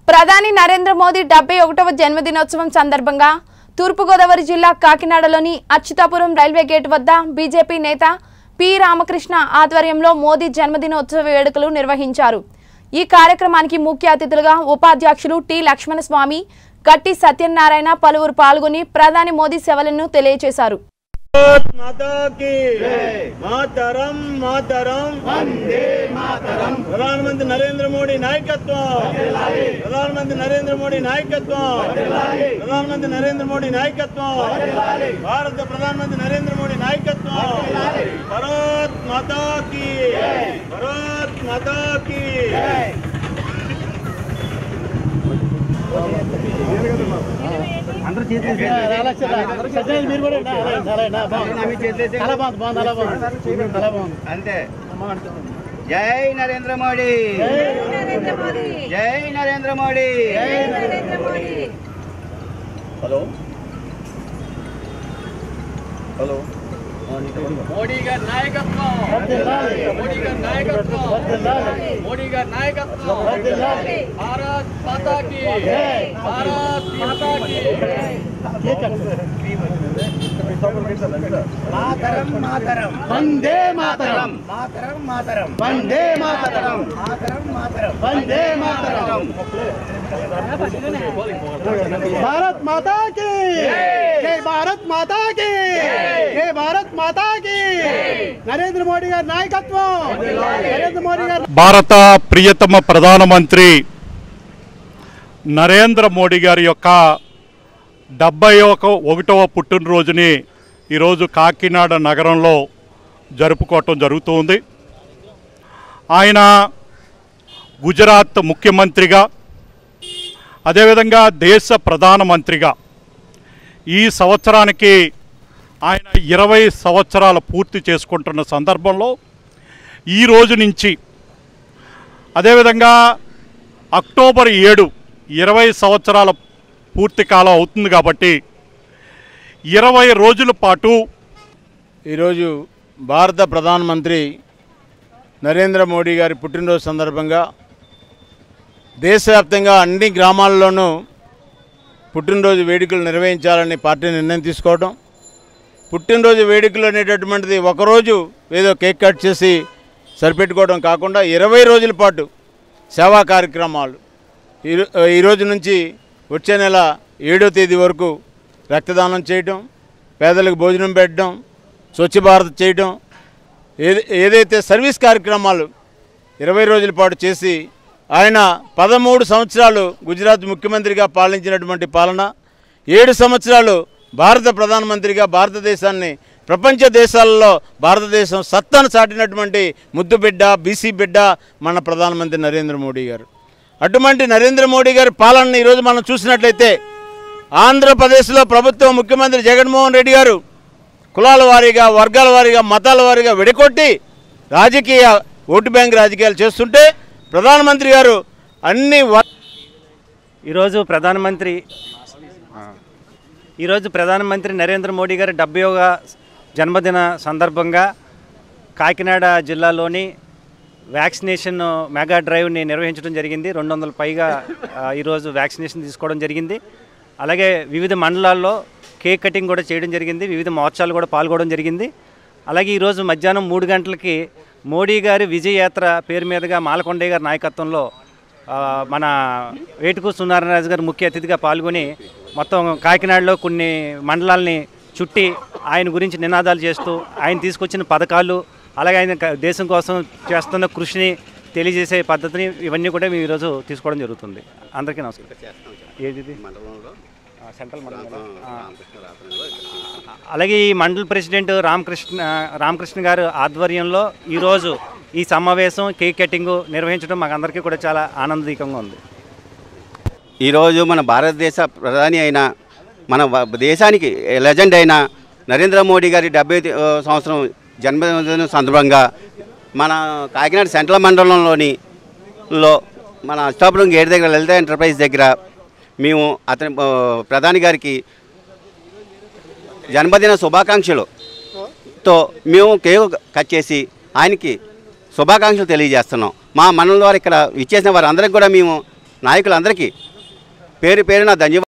ప్రధాని నరేంద్ర మోదీ డెబ్బై ఒకటవ జన్మదినోత్సవం సందర్భంగా తూర్పుగోదావరి జిల్లా కాకినాడలోని అచ్యుతాపురం రైల్వే గేట్ వద్ద బీజేపీ నేత పి రామకృష్ణ ఆధ్వర్యంలో మోదీ జన్మదినోత్సవ వేడుకలు నిర్వహించారు ఈ కార్యక్రమానికి ముఖ్య అతిథులుగా ఉపాధ్యక్షులు టి లక్ష్మణస్వామి గట్టి సత్యనారాయణ పలువురు పాల్గొని ప్రధాని మోదీ సేవలను తెలియజేశారు भारत माता की मातरम मातरम वंदे मातरम प्रधानमंत्री नरेंद्र मोदी नायकत्व प्रधानमंत्री नरेंद्र मोदी नायकत्व प्रधानमंत्री नरेंद्र मोदी नायकत्व भारत प्रधानमंत्री नरेंद्र मोदी नायकत्व भारत माता की भारत माता की అంతే జై నరేంద్ర మోడీ జై నరేంద్ర మోడీ हेलो हेलो మోడీ గారి నాయకత్వం మోడీ గారి నాయకత్వం మోడీ గారి నాయకత్వం భారత్ మాతాకి భారత్ మాతాకి మాతరం మాతరం వందే మాతరం మాతరం మాతరం వందే మాతరం మాతరం మాతరం వందే మాతరం भारत माता की जय भारत माता की जय भारत माता की నరేంద్ర మోడీ గారి నాయకత్వం నరేంద్ర మోడీ గారి భారత ప్రియతమ ప్రధానమంత్రి నరేంద్ర మోడీ గారి యొక్క డెబ్బై ఒక ఒకటవ పుట్టినరోజుని ఈరోజు కాకినాడ నగరంలో జరుపుకోవటం జరుగుతుంది ఆయన గుజరాత్ ముఖ్యమంత్రిగా అదేవిధంగా దేశ ప్రధానమంత్రిగా ఈ సంవత్సరానికి ఆయన ఇరవై సంవత్సరాలు పూర్తి చేసుకుంటున్న సందర్భంలో ఈ రోజు నుంచి అదేవిధంగా అక్టోబర్ ఏడు ఇరవై సంవత్సరాల పూర్తి కాలం అవుతుంది కాబట్టి ఇరవై రోజుల పాటు ఈరోజు భారత ప్రధానమంత్రి నరేంద్ర మోడీ గారి పుట్టినరోజు సందర్భంగా దేశవ్యాప్తంగా అన్ని గ్రామాల్లోనూ పుట్టినరోజు వేడుకలు నిర్వహించాలని పార్టీ నిర్ణయం తీసుకోవడం పుట్టినరోజు వేడుకలు అనేటటువంటిది ఒకరోజు ఏదో కేక్ కట్ చేసి సరిపెట్టుకోవడం కాకుండా ఇరవై రోజుల పాటు సేవా కార్యక్రమాలు ఈ- ఈ రోజు నుంచి వచ్చే నెల ఏడో తేదీ వరకు రక్తదానం చేయడం పేదలకు భోజనం పెట్టడం స్వచ్ఛ భారత్ చేయడం ఏది ఏదైతే సర్వీస్ కార్యక్రమాలు ఇరవై రోజుల పాటు చేసి ఆయన పదమూడు సంవత్సరాలు గుజరాత్ ముఖ్యమంత్రిగా పాలించినటువంటి పాలన ఏడు సంవత్సరాలు భారత ప్రధానమంత్రిగా భారతదేశాన్ని ప్రపంచ దేశాలలో భారతదేశం సత్తాను చాటినటువంటి ముద్దు బిడ్డ బీసీ బిడ్డ మన ప్రధానమంత్రి నరేంద్ర మోడీ గారు అటువంటి నరేంద్ర మోడీ గారి పాలనని ఈరోజు మనం చూసినట్లయితే ఆంధ్రప్రదేశ్లో ప్రభుత్వం ముఖ్యమంత్రి జగన్మోహన్ రెడ్డి గారు కులాల వారీగా వర్గాల వారీగా మతాల వారీగా విడగొట్టి రాజకీయ ఓటు బ్యాంక్ రాజకీయాలు చేస్తుంటే ప్రధానమంత్రి గారు అన్ని వ- ఈరోజు ప్రధానమంత్రి ఈరోజు ప్రధానమంత్రి నరేంద్ర మోడీ గారి డెబ్బై ఒక జన్మదిన సందర్భంగా కాకినాడ జిల్లాలోని వ్యాక్సినేషన్ మెగా డ్రైవ్ని నిర్వహించడం జరిగింది రెండు వందల పైగా ఆ, ఈరోజు వ్యాక్సినేషన్ తీసుకోవడం జరిగింది అలాగే వివిధ మండలాల్లో కేక్ కటింగ్ కూడా చేయడం జరిగింది వివిధ మోర్చాలు కూడా పాల్గొనడం జరిగింది అలాగే ఈరోజు మధ్యాహ్నం మూడు గంటలకి మోడీ గారి విజయ యాత్ర పేరు మీదుగా మాలకొండయ్య గారి నాయకత్వంలో ఆ, మన వేటుకు సునారాయణరాజు గారు ముఖ్య అతిథిగా పాల్గొని మొత్తం కాకినాడలో కొన్ని మండలాల్ని చుట్టి ఆయన గురించి నినాదాలు చేస్తూ ఆయన తీసుకొచ్చిన పథకాలు అలాగే ఆయన క- దేశం కోసం చేస్తున్న కృషిని తెలియజేసే పద్ధతిని ఇవన్నీ కూడా మేము ఈరోజు తీసుకోవడం జరుగుతుంది అందరికీ నమస్కారం ఏది ఇది? ఆ, సెంట్రల్ మండలం ఆ. అలాగే ఈ మండల ప్రెసిడెంట్ రామకృష్ణ రామకృష్ణ గారు ఆధ్వర్యంలో ఈరోజు ఈ సమావేశం కేక్ కటింగ్ నిర్వహించడం మాకు అందరికీ కూడా చాలా ఆనందదీకంగా ఉంది ఈరోజు మన భారతదేశ ప్రధాని అయిన మన వ- దేశానికి లెజెండ్ అయిన నరేంద్ర మోడీ గారి డెబ్బై సంవత్సరం జన్మదిన సందర్భంగా మన కాకినాడ సెంట్రల్ మండలంలోని లో మన అష్టాపురం గేట్ దగ్గర లలిత ఎంటర్ప్రైజ్ దగ్గర మేము అతని ఆ, ప్రధాని గారికి జన్మదిన శుభాకాంక్షలు తో మేము కేక్ కట్ చేసి ఆయనకి శుభాకాంక్షలు తెలియజేస్తున్నాం మా మండలం ద్వారా ఇక్కడ ఇచ్చేసిన వారందరికీ కూడా మేము నాయకులందరికీ పేరు పేరున ధన్యవాదాలు